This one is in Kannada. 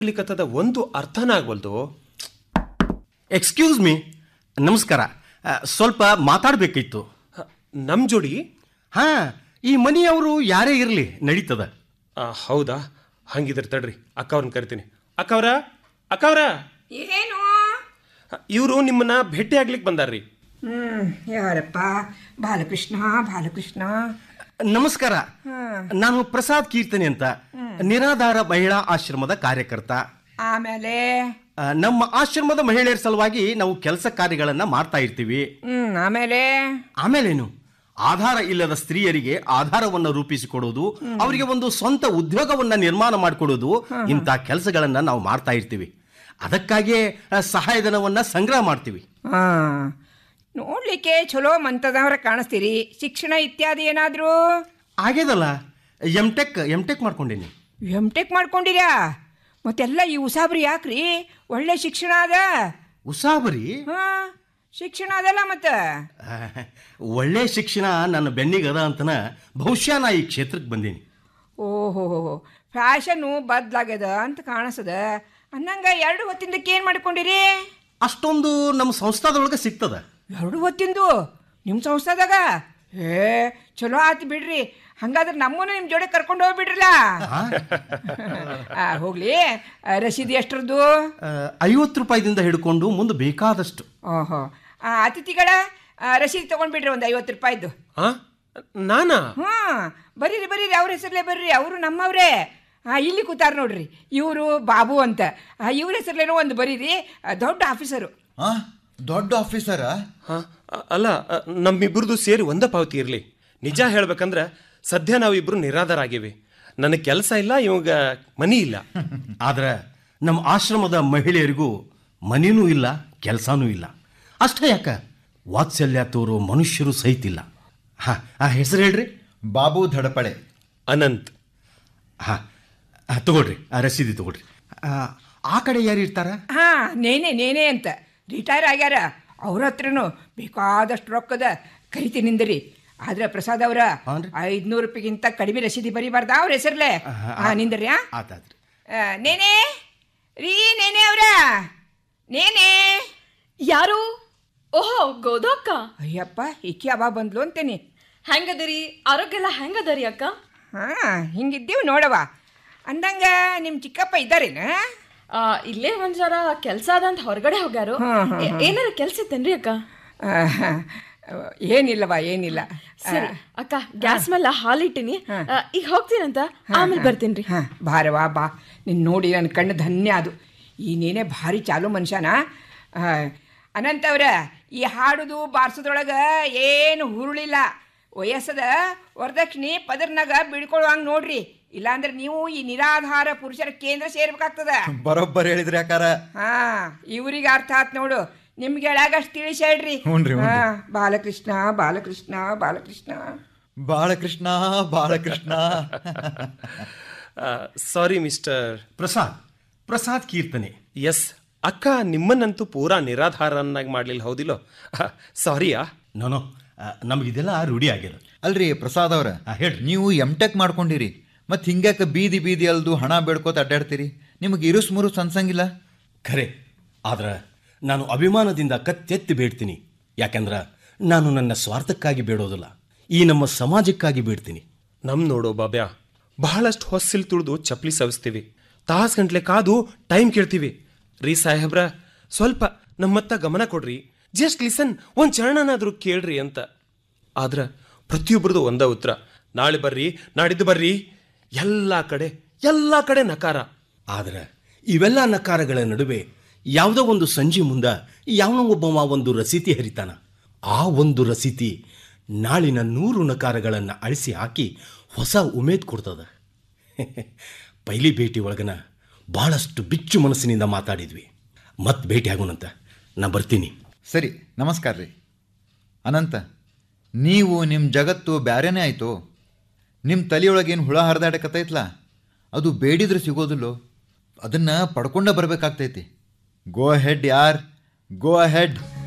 ಆಗ್ಲಿಕತ್ತದ ಒಂದು ಅರ್ಥನ ಆಗ್ವಲ್ದು ಎಕ್ಸ್ಕ್ಯೂಸ್ ಮೀ ನಮಸ್ಕಾರ ಆ, ಸ್ವಲ್ಪ ಮಾತಾಡಬೇಕಿತ್ತು ಹ, ನಮ್ ಜೋಡಿ ಹಾ ಈ ಮನೆಯವರು ಯಾರೇ ಇರಲಿ ನಡೀತದ ಆ, ಹೌದಾ ಹಂಗಿದ್ರೆ ತಡ್ರಿ ಅಕ್ಕವ್ರನ್ನ ಕರಿತೀನಿ ಅಕ್ಕವ್ರ ಅಕ್ಕವ್ರ ಏನು ಇವರು ನಿಮ್ಮನ್ನ ಭೇಟಿ ಆಗ್ಲಿಕ್ಕೆ ಬಂದಾರ್ರಿ ಹ್ಮ್ ಯಾರಪ್ಪ ಬಾಲಕೃಷ್ಣ ಬಾಲಕೃಷ್ಣ ನಮಸ್ಕಾರ ನಾನು ಪ್ರಸಾದ್ ಕೀರ್ತನೆ ಅಂತ ನಿರಾಧಾರ ಮಹಿಳಾ ಆಶ್ರಮದ ಕಾರ್ಯಕರ್ತ ಆಮೇಲೆ ಆ, ನಮ್ಮ ಆಶ್ರಮದ ಮಹಿಳೆಯರ ಸಲುವಾಗಿ ನಾವು ಕೆಲಸ ಕಾರ್ಯಗಳನ್ನ ಮಾಡ್ತಾ ಇರ್ತೀವಿ ಹ್ಮ್ ಆಮೇಲೆ ಆಮೇಲೇನು ಆಧಾರ ಇಲ್ಲದ ಸ್ತ್ರೀಯರಿಗೆ ಆಧಾರವನ್ನ ರೂಪಿಸಿಕೊಡೋದು ಅವರಿಗೆ ಒಂದು ಸ್ವಂತ ಉದ್ಯೋಗವನ್ನ ನಿರ್ಮಾಣ ಮಾಡಿಕೊಡೋದು ಇಂಥ ಕೆಲಸಗಳನ್ನ ನಾವು ಮಾಡ್ತಾ ಇರ್ತೀವಿ ಅದಕ್ಕಾಗಿಯೇ ಆ, ಸಹಾಯಧನವನ್ನ ಸಂಗ್ರಹ ಮಾಡ್ತೀವಿ ಹಾ ನೋಡ್ಲಿಕ್ಕೆ ಚಲೋ ಮಂತದವ್ರ ಕಾಣಿಸ್ತೀರಿ ಶಿಕ್ಷಣ ಇತ್ಯಾದಿ ಏನಾದ್ರು ಆಗ್ಯದಲ್ಲ ಎಂ ಟೆಕ್ ಎಂ ಟೆಕ್ ಮಾಡ್ಕೊಂಡೇನಿ ಎಮ್ ಟೆಕ್ ಮಾಡ್ಕೊಂಡಿರಾ ಮತ್ತೆಲ್ಲ ಈ ಉಸಾಬ್ರಿ ಯಾಕ್ರಿ ಒಳ್ಳೆ ಶಿಕ್ಷಣ ಅದ ಉಸಾಬರಿ ಹಾ ಶಿಕ್ಷಣ ಅದಲ್ಲ ಮತ್ತ ಆ, ಒಳ್ಳೆ ಶಿಕ್ಷಣ ನನ್ನ ಬೆನ್ನಿಗದ ಅಂತನ ಬಹುಶಃ ನಾ ಈ ಕ್ಷೇತ್ರಕ್ಕೆ ಬಂದೀನಿ ಓಹೋ ಫ್ಯಾಷನ್ನು ಬದ್ಲಾಗ್ಯದ ಅಂತ ಕಾಣಿಸದ ಅನ್ನಂಗ ಎರಡು ಹೊತ್ತಿಂದಕ್ಕೆ ಏನು ಮಾಡ್ಕೊಂಡಿರಿ ಅಷ್ಟೊಂದು ನಮ್ಮ ಸಂಸ್ಥಾದೊಳಗೆ ಸಿಗ್ತದ ಎರಡು ಹೊತ್ತಿಂದು ನಿಮ್ಮ ಸಂಸ್ಥಾದಾಗ ಏ ಚಲೋ ಆತು ಬಿಡ್ರಿ ಹಂಗಾದ್ರೆ ನಮ್ಮನ್ನು ನಿಮ್ಮ ಜೋಡಿ ಕರ್ಕೊಂಡು ಹೋಗ್ಬಿಡ್ರಲ್ಲ ಆ, ಹೋಗ್ಲಿ ಆ, ರಸೀದಿ ಎಷ್ಟರದ್ದು ಐವತ್ತು ರೂಪಾಯಿದಿಂದ ಹಿಡ್ಕೊಂಡು ಮುಂದೆ ಬೇಕಾದಷ್ಟು ಓಹೋ ಆ, ಅತಿಥಿಗಳ ಆ, ರಸೀದಿ ತಗೊಂಡ್ಬಿಡ್ರಿ ಒಂದು ಐವತ್ತು ರೂಪಾಯಿದ್ದು ಆ ನಾನಾ ಹ್ಞೂ ಬರೀರಿ ಬರೀರಿ ಅವ್ರ ಹೆಸರಲ್ಲೇ ಬರ್ರಿ ಅವರು ನಮ್ಮವ್ರೇ ಹಾಂ ಇಲ್ಲಿ ಕೂತಾರ ನೋಡ್ರಿ ಇವರು ಬಾಬು ಅಂತ ಇವ್ರ ಹೆಸರಲ್ಲೇನೋ ಒಂದು ಬರೀರಿ ಆ, ದೊಡ್ಡ ಆಫೀಸರು ಆ ದೊಡ್ಡ ಆಫೀಸರ ಹ, ಅ- ಅಲ್ಲ ಅ, ನಮ್ಮಿಬ್ರದ್ದು ಸೇರಿ ಒಂದ ಪಾವತಿ ಇರ್ಲಿ ನಿಜ ಹೇಳ್ಬೇಕಂದ್ರ ಸದ್ಯ ನಾವಿಬ್ರು ನಿರಾಧಾರ ಆಗಿವಿ ನನಗೆ ಕೆಲಸ ಇಲ್ಲ ಇವಾಗ ಮನಿ ಇಲ್ಲ ಆದ್ರೆ ನಮ್ಮ ಆಶ್ರಮದ ಮಹಿಳೆಯರಿಗೂ ಮನೇನೂ ಇಲ್ಲ ಕೆಲಸನೂ ಇಲ್ಲ ಅಷ್ಟೇ ಯಾಕ ವಾತ್ಸಲ್ಯ ತೋರೋ ಮನುಷ್ಯರು ಸಹಿತಿಲ್ಲ ಹಾ ಆ ಹೆಸರು ಹೇಳ್ರಿ ಬಾಬು ಧಡಪಳೆ ಅನಂತ್ ಹಾ ಆ, ತಗೊಳ್ರಿ ಆ ರಸೀದಿ ತಗೊಳ್ರಿ ಆ, ಆ ಕಡೆ ಯಾರು ಇರ್ತಾರ ಹಾಂ ನೇನೆ ನೇನೆ ಅಂತ ರಿಟೈರ್ ಆಗ್ಯಾರ ಅವ್ರ ಹತ್ರನು ಬೇಕಾದಷ್ಟು ರೊಕ್ಕದ ಕರಿತೀನಿಂದ್ರಿ ಆದ್ರೆ ಪ್ರಸಾದ್ ಅವರ ಹಾನ್ರಿ. ಐದ್ನೂರು ರೂಪಾಯಿಗಿಂತ ಕಡಿಮೆ ರಸೀದಿ ಬರೀಬಾರ್ದ ಅವ್ರ ಹೆಸರ್ಲೆ ಹಾಂ ನಿಂದ್ರಿ ಆ? ಆತಾದ್ರಿ ಆ, ನೇನೆ ರೀ ನೇನೆ ಅವ್ರ ನೇನೆ ಯಾರು ಓಹೋ ಗೋದಕ್ಕ ಅಯ್ಯಪ್ಪ ಇಕ್ಕಿ ಅವ ಬಂದ್ಲು ಅಂತೇನಿ ಹೆಂಗದರಿ ಆರೋಗ್ಯ ಎಲ್ಲ ಹೆಂಗದರಿ ಅಕ್ಕ ಹಾಂ ಹಿಂಗಿದ್ದೀವಿ ನೋಡವ ಅಂದಂಗ ನಿಮ್ಮ ಚಿಕ್ಕಪ್ಪ ಇದ್ದಾರೇನ ಆ, ಇಲ್ಲೇ ಒಂದ್ ಜರ ಕೆಲ್ಸ ಅದಂತ ಹೊರಗಡೆ ಹೋಗ್ಯಾರು ಏ- ಏನಾರ ಕೆಲ್ಸ ಇತ್ತೇನ್ರಿ ಅಕ್ಕ ಏನಿಲ್ಲವ ಏನಿಲ್ಲ ಸರಿ ಅಕ್ಕ ಗ್ಯಾಸ್ ಮೇಲೆ ಹಾಲಿಟ್ಟಿನಿ ಆ, ಈಗ ಹೋಗ್ತೀನಂತ ಆಮೇಲೆ ಬರ್ತೀನಿ ಹಾಂ ಬಾರವಾ ಬಾ ನಿನ್ನ ನೋಡಿ ನನ್ನ ಕಣ್ಣು ಧನ್ಯ ಅದು ಈ ನೀನೇ ಭಾರಿ ಚಾಲು ಮನುಷ್ಯನ ಆ, ಅನಂತ್ ಅವ್ರ ಈ ಹಾಡುದು ಬಾರ್ಸೋದ್ರೊಳಗೆ ಏನು ಹುರುಳಿಲ್ಲ ವಯಸ್ಸದ ವರದಕ್ಷಿಣೆ ಪದರ್ನಾಗ ಬಿಡ್ಕೊಳ್ಳುವಂಗೆ ನೋಡ್ರಿ ಇಲ್ಲಾಂದ್ರೆ ನೀವು ಈ ನಿರಾಧಾರ ಪುರುಷರ ಕೇಂದ್ರ ಸೇರ್ಬೇಕಾಗ್ತದ ಬರೋಬ್ಬರ್ ಹೇಳಿದ್ರಿ ಯಾಕಾರ ಹಾ ಇವ್ರಿಗೆ ಅರ್ಥ ಆತ್ ನೋಡು ನಿಮ್ಗೆ ಹೇಳಾಗಷ್ಟು ತಿಳಿಸಿ ಹೇಳ್ರಿ ಹ್ಞೂನ್ರಿ, ಹ್ಞೂನ್ರಿ. ಹಾ, ಬಾಲಕೃಷ್ಣ ಬಾಲಕೃಷ್ಣ ಬಾಲಕೃಷ್ಣ ಬಾಳಕೃಷ್ಣ ಬಾಳಕೃಷ್ಣ ಸಾರಿ ಮಿಸ್ಟರ್ ಪ್ರಸಾದ್ ಪ್ರಸಾದ್ ಕೀರ್ತನೆ ಎಸ್ ಅಕ್ಕ ನಿಮ್ಮನ್ನಂತೂ ಪೂರಾ ನಿರಾಧಾರನ್ನಾಗಿ ಮಾಡ್ಲಿಲ್ಲ ಹೌದಿಲ್ಲೋ ಸಾರಿಯಾ ನೋನೋ ನಮಗಿದೆಲ್ಲ ರೂಢಿ ಆಗ್ಯದ ಅಲ್ರಿ ಪ್ರಸಾದ್ ಅವ್ರ ಆ, ಹೇಳ್ರಿ. ನೀವು ಎಂ ಟೆಕ್ ಮಾಡ್ಕೊಂಡಿರಿ ಮತ್ ಹಿಂಗ್ಯಾಕ ಬೀದಿ ಬೀದಿ ಅಲ್ದು ಹಣ ಬೇಡ್ಕೋತ ಅಡ್ಡಾಡ್ತೀರಿ ನಿಮಗೆ ಇರುಸ್ ಮುರುಸ್ ಅನ್ಸಂಗಿಲ್ಲ ಖರೆ ಆದ್ರೆ ನಾನು ಅಭಿಮಾನದಿಂದ ಕತ್ತೆತ್ತಿ ಬೇಡ್ತೀನಿ ಯಾಕಂದ್ರೆ ನಾನು ನನ್ನ ಸ್ವಾರ್ಥಕ್ಕಾಗಿ ಬೇಡೋದಿಲ್ಲ ಈ ನಮ್ಮ ಸಮಾಜಕ್ಕಾಗಿ ಬೇಡ್ತೀನಿ ನಮ್ ನೋಡೋ ಬಾಬ್ಯಾ ಬಹಳಷ್ಟು ಹೊಸ್ಸಿಲ್ ತುಳಿದು ಚಪ್ಲಿ ಸವಿಸ್ತೀವಿ ತಾಸ್ ಗಂಟ್ಲೆ ಕಾದು ಟೈಮ್ ಕೇಳ್ತೀವಿ ರೀ ಸಾಹೇಬ್ರ ಸ್ವಲ್ಪ ನಮ್ಮತ್ತ ಗಮನ ಕೊಡ್ರಿ ಜಸ್ಟ್ ಲಿಸನ್ ಒಂದ್ ಚರಣನಾದ್ರೂ ಕೇಳ್ರಿ ಅಂತ ಆದ್ರ ಪ್ರತಿಯೊಬ್ಬರದು ಒಂದ ಉತ್ತರ ನಾಳೆ ಬರ್ರಿ ನಾಡಿದ್ದು ಬರ್ರಿ ಎಲ್ಲಾ ಕಡೆ ಎಲ್ಲಾ ಕಡೆ ನಕಾರ ಆದ್ರೆ ಇವೆಲ್ಲ ನಕಾರಗಳ ನಡುವೆ ಯಾವುದೋ ಒಂದು ಸಂಜೆ ಮುಂದ ಯಾವನೋ ಒಬ್ಬವ ಒಂದು ರಸೀತಿ ಹರಿತಾನ ಆ ಒಂದು ರಸೀತಿ ನಾಳಿನ ನೂರು ನಕಾರಗಳನ್ನು ಅಳಿಸಿ ಹಾಕಿ ಹೊಸ ಉಮೇದ್ ಕೊಡ್ತದ ಪೈಲಿ ಭೇಟಿ ಒಳಗನ ಬಹಳಷ್ಟು ಬಿಚ್ಚು ಮನಸ್ಸಿನಿಂದ ಮಾತಾಡಿದ್ವಿ ಮತ್ತೆ ಭೇಟಿ ಆಗೋಣಂತ ನಾ ಬರ್ತೀನಿ ಸರಿ ನಮಸ್ಕಾರ ರೀ ಅನಂತ ನೀವು ನಿಮ್ಮ ಜಗತ್ತು ಬ್ಯಾರೇನೇ ಆಯಿತು ನಿಮ್ಮ ತಲೆಯೊಳಗೇನು ಹುಳ ಹರಿದಾಡಕತ್ತೈತ್ಲ ಅದು ಬೇಡಿದ್ರೆ ಸಿಗೋದಿಲ್ಲೋ ಅದನ್ನು ಪಡ್ಕೊಂಡ ಬರಬೇಕಾಗ್ತೈತಿ ಗೋ ಹೆಡ್ ಯಾರ್ ಗೋ ಅಹೆಡ್